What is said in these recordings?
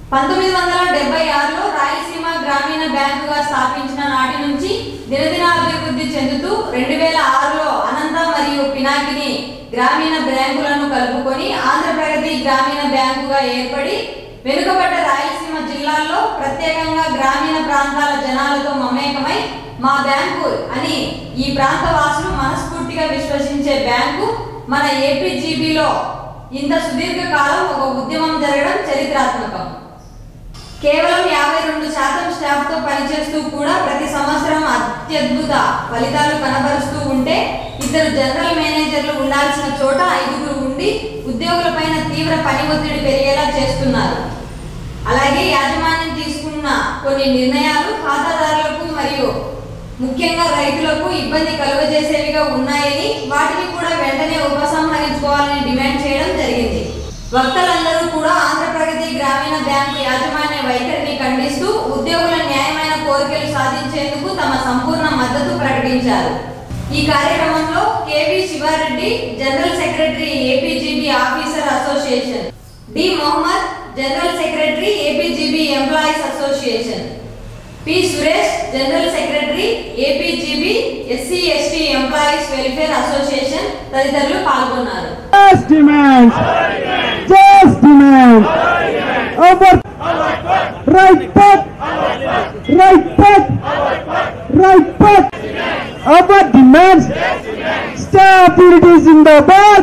పంతొమ్మిది వందల డెబ్బై ఆరులో రాయలసీమ గ్రామీణ బ్యాంకుగా స్థాపించిన నాటి నుంచి దినదినాభివృద్ధి చెందుతూ రెండు వేల ఆరులో అనంత మరియు పినాకిని గ్రామీణ బ్యాంకులను కలుపుకొని ఆంధ్రప్రగతి గ్రామీణ బ్యాంకుగా ఏర్పడి వెనుకబడ్డ రాయలసీమ జిల్లాల్లో ప్రత్యేకంగా గ్రామీణ ప్రాంతాల జనాలతో మమేకమై మా బ్యాంకు అని ఈ ప్రాంత వాసులు మనస్ఫూర్తిగా విశ్వసించే బ్యాంకు మన ఏపీజీబీలో ఇంత సుదీర్ఘ కాలం ఒక ఉద్యమం జరగడం చరిత్రాత్మకం కేవలం యాభై రెండు శాతం స్టాఫ్ తో పనిచేస్తూ కూడా ప్రతి సంవత్సరం అత్యద్భుత ఫలితాలు కనబరుస్తూ ఉంటే ఇద్దరు జనరల్ మేనేజర్లు ఉండాల్సిన చోట ఐదుగురు ఉండి ఉద్యోగులపైన తీవ్ర పని ఒత్తిడి పెరిగేలా చేస్తున్నారు అలాగే యాజమాన్యం తీసుకున్న కొన్ని నిర్ణయాలు ఖాతాదారులకు మరియు ముఖ్యంగా రైతులకు ఇబ్బంది కలుగజేసేవిగా ఉన్నాయని వాటిని కూడా వెంటనే ఉపసంహరించుకోవాలని డిమాండ్ చేయడం జరిగింది వక్తలందరూ కూడా ఆంధ్రప్రగతి గ్రామీణ బ్యాంకు యాజమాన్య వైఖరిని ఖండిస్తూ ఉద్యోగుల న్యాయమైన కోరికలు సాధించేందుకు తమ సంపూర్ణ మద్దతు ప్రకటించారు ఈ కార్యక్రమంలో K V Siva Reddy general secretary APGB officer association D Mohammed general secretary APGB employees association P Suresh general secretary APGB SC ST employees welfare association తదితరులు పాల్గొన్నారు Just demands. Just demands. Over. Right back. Right back. Right back. Our demands. Stability Zindabad.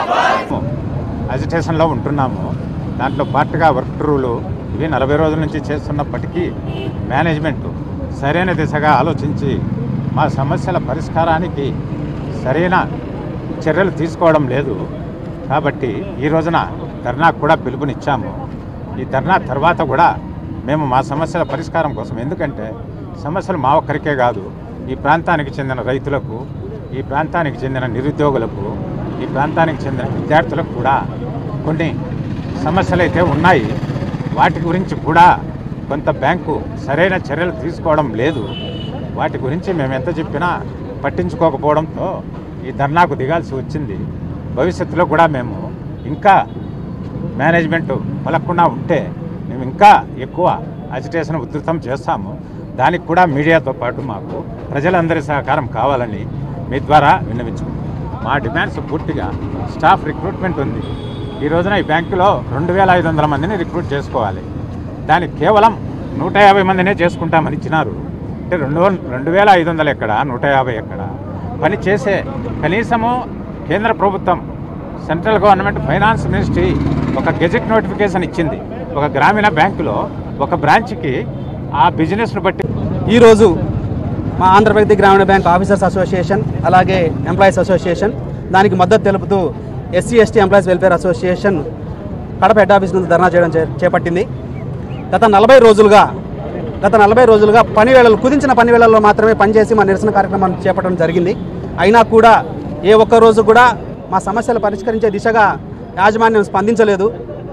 అజిటేషన్లో ఉంటున్నాము దాంట్లో పార్ట్గా work rule ఇవి నలభై రోజుల నుంచి చేస్తున్నప్పటికీ management సరైన దిశగా ఆలోచించి మా సమస్యల పరిష్కారానికి సరైన చర్యలు తీసుకోవడం లేదు కాబట్టి ఈ రోజున ధర్నాకు కూడా పిలుపునిచ్చాము ఈ ధర్నా తర్వాత కూడా మేము మా సమస్యల పరిష్కారం కోసం ఎందుకంటే సమస్యలు మా ఒక్కరికే కాదు ఈ ప్రాంతానికి చెందిన రైతులకు ఈ ప్రాంతానికి చెందిన నిరుద్యోగులకు ఈ ప్రాంతానికి చెందిన విద్యార్థులకు కూడా కొన్ని సమస్యలు అయితే ఉన్నాయి వాటి గురించి కూడా కొంత బ్యాంకు సరైన చర్యలు తీసుకోవడం లేదు వాటి గురించి మేము ఎంత చెప్పినా పట్టించుకోకపోవడంతో ఈ ధర్నాకు దిగాల్సి వచ్చింది భవిష్యత్తులో కూడా మేము ఇంకా మేనేజ్మెంట్ పలకకుండా ఉంటే మేము ఇంకా ఎక్కువ అజిటేషన్ ఉధృతం చేస్తాము దానికి కూడా మీడియాతో పాటు మాకు ప్రజలందరి సహకారం కావాలని మీ ద్వారా విన్నవించుకుంటాం మా డిమాండ్స్ పూర్తిగా స్టాఫ్ రిక్రూట్మెంట్ ఉంది ఈ రోజున ఈ బ్యాంకులో రెండు వేల ఐదు వందల మందిని రిక్రూట్ చేసుకోవాలి దానికి కేవలం నూట యాభై మందినే చేసుకుంటామని ఇచ్చినారు అంటే రెండు వం- రెండు వేల ఐదు వందలు ఎక్కడ నూట యాభై ఎక్కడ పని చేసే కనీసము కేంద్ర ప్రభుత్వం సెంట్రల్ గవర్నమెంట్ ఫైనాన్స్ మినిస్ట్రీ ఒక గెజెట్ నోటిఫికేషన్ ఇచ్చింది ఒక గ్రామీణ బ్యాంకులో ఒక బ్రాంచ్కి ఆ బిజినెస్ను బట్టి ఈరోజు మా ఆంధ్రప్రదేశ్ గ్రామీణ బ్యాంక్ ఆఫీసర్స్ అసోసియేషన్ అలాగే ఎంప్లాయీస్ అసోసియేషన్ దానికి మద్దతు తెలుపుతూ SC ST employees welfare association Kadapa head office నుండి ధర్నా చేయడం చే- చేపట్టింది గత నలభై రోజులుగా గత నలభై రోజులుగా పని వేళలు కుదించిన పని వేళల్లో మాత్రమే పనిచేసి మా నిరసన కార్యక్రమాన్ని చేపట్టడం జరిగింది అయినా కూడా ఏ ఒక్క రోజు కూడా మా సమస్యలు పరిష్కరించే దిశగా యాజమాన్యం స్పందించలేదు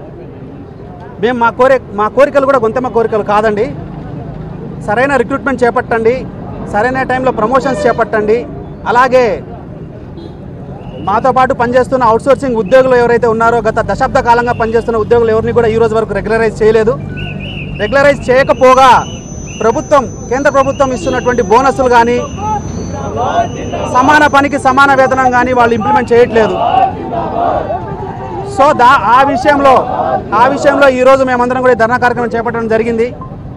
మేము మా కోరి మా కోరికలు కూడా గొంతెమ్మ కోరికలు కాదండి సరైన రిక్రూట్మెంట్ చేపట్టండి సరైన టైంలో ప్రమోషన్స్ చేపట్టండి అలాగే మాతో పాటు పనిచేస్తున్న అవుట్సోర్సింగ్ ఉద్యోగులు ఎవరైతే ఉన్నారో గత దశాబ్ద కాలంగా పనిచేస్తున్న ఉద్యోగులు ఎవరిని కూడా ఈ రోజు వరకు రెగ్యులరైజ్ చేయలేదు రెగ్యులరైజ్ చేయకపోగా ప్రభుత్వం కేంద్ర ప్రభుత్వం ఇస్తున్నటువంటి బోనస్లు కానీ సమాన పనికి సమాన వేతనం కానీ వాళ్ళు ఇంప్లిమెంట్ చేయట్లేదు సో దా ఆ విషయంలో ఆ విషయంలో ఈరోజు మేమందరం కూడా ఈ ధర్నా కార్యక్రమం చేపట్టడం జరిగింది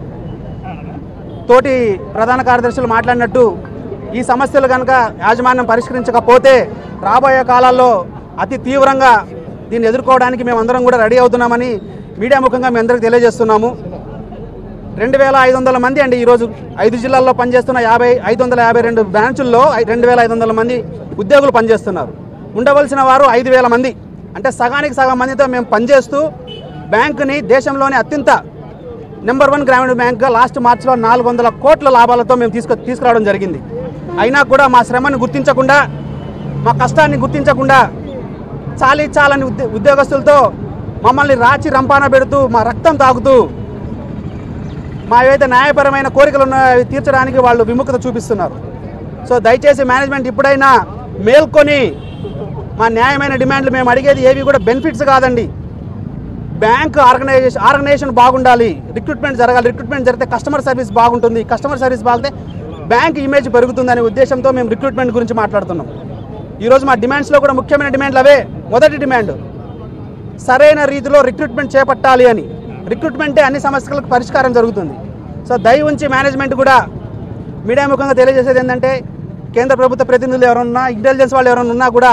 తోటి ప్రధాన కార్యదర్శులు మాట్లాడినట్టు ఈ సమస్యలు కనుక యాజమాన్యం పరిష్కరించకపోతే రాబోయే కాలాల్లో అతి తీవ్రంగా దీన్ని ఎదుర్కోవడానికి మేమందరం కూడా రెడీ అవుతున్నామని మీడియా ముఖంగా మీ అందరికీ తెలియజేస్తున్నాము రెండు వేల ఐదు వందల మంది అండి ఈరోజు ఐదు జిల్లాల్లో పనిచేస్తున్న యాభై ఐదు వందల యాభై రెండు బ్రాంచుల్లో ఐ- రెండు వేల ఐదు వందల మంది ఉద్యోగులు పనిచేస్తున్నారు ఉండవలసిన వారు ఐదు వేల మంది అంటే సగానికి సగం మందితో మేము పనిచేస్తూ బ్యాంకుని దేశంలోని అత్యంత నెంబర్ వన్ గ్రామీణ బ్యాంక్గా లాస్ట్ మార్చిలో నాలుగు వందల కోట్ల లాభాలతో మేము తీసుకు తీసుకురావడం జరిగింది అయినా కూడా మా శ్రమను గుర్తించకుండా మా కష్టాన్ని గుర్తించకుండా చాలీ చాలని ఉద్య ఉద్యోగస్తులతో మమ్మల్ని రాచి రంపాన పెడుతూ మా రక్తం తాగుతూ మా ఏవైతే న్యాయపరమైన కోరికలు ఉన్నాయో అవి తీర్చడానికి వాళ్ళు విముఖత చూపిస్తున్నారు సో దయచేసి మేనేజ్మెంట్ ఇప్పుడైనా మేల్కొని మా న్యాయమైన డిమాండ్లు మేము అడిగేది ఏవి కూడా బెనిఫిట్స్ కాదండి బ్యాంక్ ఆర్గనైజేషన్ ఆర్గనైజేషన్ బాగుండాలి రిక్రూట్మెంట్ జరగాలి రిక్రూట్మెంట్ జరిగితే కస్టమర్ సర్వీస్ బాగుంటుంది కస్టమర్ సర్వీస్ బాగితే బ్యాంక్ ఇమేజ్ పెరుగుతుందనే ఉద్దేశంతో మేము రిక్రూట్మెంట్ గురించి మాట్లాడుతున్నాం ఈరోజు మా డిమాండ్స్లో కూడా ముఖ్యమైన డిమాండ్లు అవే మొదటి డిమాండ్ సరైన రీతిలో రిక్రూట్మెంట్ చేపట్టాలి అని రిక్రూట్మెంటే అన్ని సమస్యలకు పరిష్కారం జరుగుతుంది సో దయ ఉంచి మేనేజ్మెంట్ కూడా మీడియా ముఖంగా తెలియజేసేది ఏంటంటే కేంద్ర ప్రభుత్వ ప్రతినిధులు ఎవరన్నా ఇంటెలిజెన్స్ వాళ్ళు ఎవరైనా ఉన్నా కూడా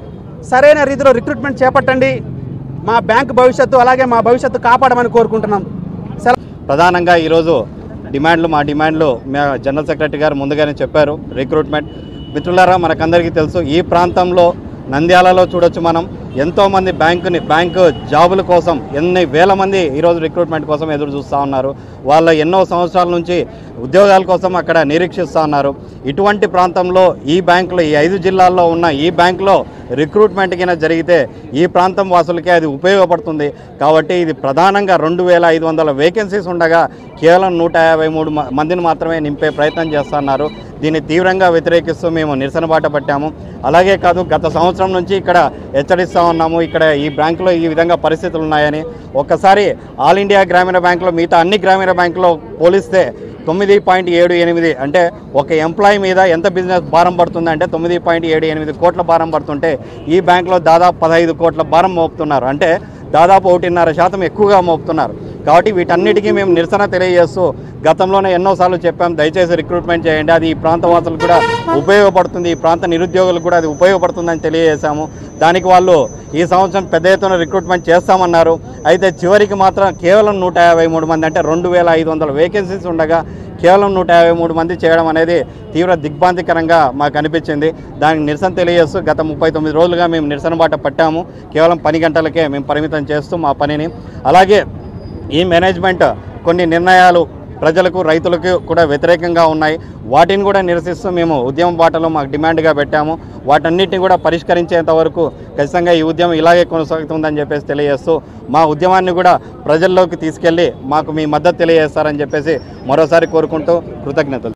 సరైన రీతిలో రిక్రూట్మెంట్ చేపట్టండి మా బ్యాంక్ భవిష్యత్తు అలాగే మా భవిష్యత్తు కాపాడమని కోరుకుంటున్నాం సెలవు ప్రధానంగా ఈరోజు డిమాండ్లు మా డిమాండ్లు మా జనరల్ సెక్రటరీ గారు ముందుగానే చెప్పారు రిక్రూట్మెంట్ మిత్రులారా మనకందరికీ తెలుసు ఈ ప్రాంతంలో నంద్యాలలో చూడొచ్చు మనం ఎంతోమంది బ్యాంకుని బ్యాంకు జాబుల కోసం ఎన్ని వేల మంది ఈరోజు రిక్రూట్మెంట్ కోసం ఎదురు చూస్తూ ఉన్నారు వాళ్ళ ఎన్నో సంవత్సరాల నుంచి ఉద్యోగాల కోసం అక్కడ నిరీక్షిస్తూ ఉన్నారు ఇటువంటి ప్రాంతంలో ఈ బ్యాంకులో ఈ ఐదు జిల్లాల్లో ఉన్న ఈ బ్యాంకులో రిక్రూట్మెంట్ కింద జరిగితే ఈ ప్రాంతం వాసులకే అది ఉపయోగపడుతుంది కాబట్టి ఇది ప్రధానంగా రెండు వేల ఐదు వందల వేకెన్సీస్ ఉండగా కేవలం నూట యాభై మూడు మ- మందిని మాత్రమే నింపే ప్రయత్నం చేస్తున్నారు దీన్ని తీవ్రంగా వ్యతిరేకిస్తూ మేము నిరసన బాట పట్టాము అలాగే కాదు గత సంవత్సరం నుంచి ఇక్కడ హెచ్చరిస్తూ ఉన్నాము ఇక్కడ ఈ బ్యాంకులో ఈ విధంగా పరిస్థితులు ఉన్నాయని ఒక్కసారి ఆల్ ఇండియా గ్రామీణ బ్యాంకులో మిగతా అన్ని గ్రామీణ బ్యాంకులో పోలిస్తే తొమ్మిది పాయింట్ ఏడు ఎనిమిది అంటే ఒక ఎంప్లాయీ మీద ఎంత బిజినెస్ భారం పడుతుంది అంటే తొమ్మిది పాయింట్ ఏడు ఎనిమిది కోట్ల భారం పడుతుంటే ఈ బ్యాంకులో దాదాపు పదహైదు కోట్ల భారం మోపుతున్నారు అంటే దాదాపు ఒకటిన్నర శాతం ఎక్కువగా మోపుతున్నారు కాబట్టి వీటన్నిటికీ మేము నిరసన తెలియజేస్తూ గతంలోనే ఎన్నోసార్లు చెప్పాం దయచేసి రిక్రూట్మెంట్ చేయండి అది ఈ ప్రాంత వాసులకు కూడా ఉపయోగపడుతుంది ఈ ప్రాంత నిరుద్యోగులకు కూడా అది ఉపయోగపడుతుందని తెలియజేశాము దానికి వాళ్ళు ఈ సంవత్సరం పెద్ద ఎత్తున రిక్రూట్మెంట్ చేస్తామన్నారు అయితే చివరికి మాత్రం కేవలం నూట యాభై మూడు మంది అంటే రెండు వేల ఐదు వందల వేకెన్సీస్ ఉండగా కేవలం నూట యాభై మూడు మంది చేయడం అనేది తీవ్ర దిగ్భ్రాంతికరంగా మాకు అనిపించింది దానికి నిరసన తెలియజేస్తూ గత ముప్పై తొమ్మిది రోజులుగా మేము నిరసన బాట పట్టాము కేవలం పని గంటలకే మేము పరిమితం చేస్తూ మా పనిని అలాగే ఈ మేనేజ్మెంట్ కొన్ని నిర్ణయాలు ప్రజలకు రైతులకు కూడా వ్యతిరేకంగా ఉన్నాయి వాటిని కూడా నిరసిస్తూ మేము ఉద్యమ బాటలో మాకు డిమాండ్గా పెట్టాము వాటన్నిటిని కూడా పరిష్కరించేంత వరకు ఖచ్చితంగా ఈ ఉద్యమం ఇలాగే కొనసాగుతుందని చెప్పేసి తెలియజేస్తూ మా ఉద్యమాన్ని కూడా ప్రజల్లోకి తీసుకెళ్ళి మాకు మీ మద్దతు తెలియజేస్తారని చెప్పేసి మరోసారి కోరుకుంటూ కృతజ్ఞతలు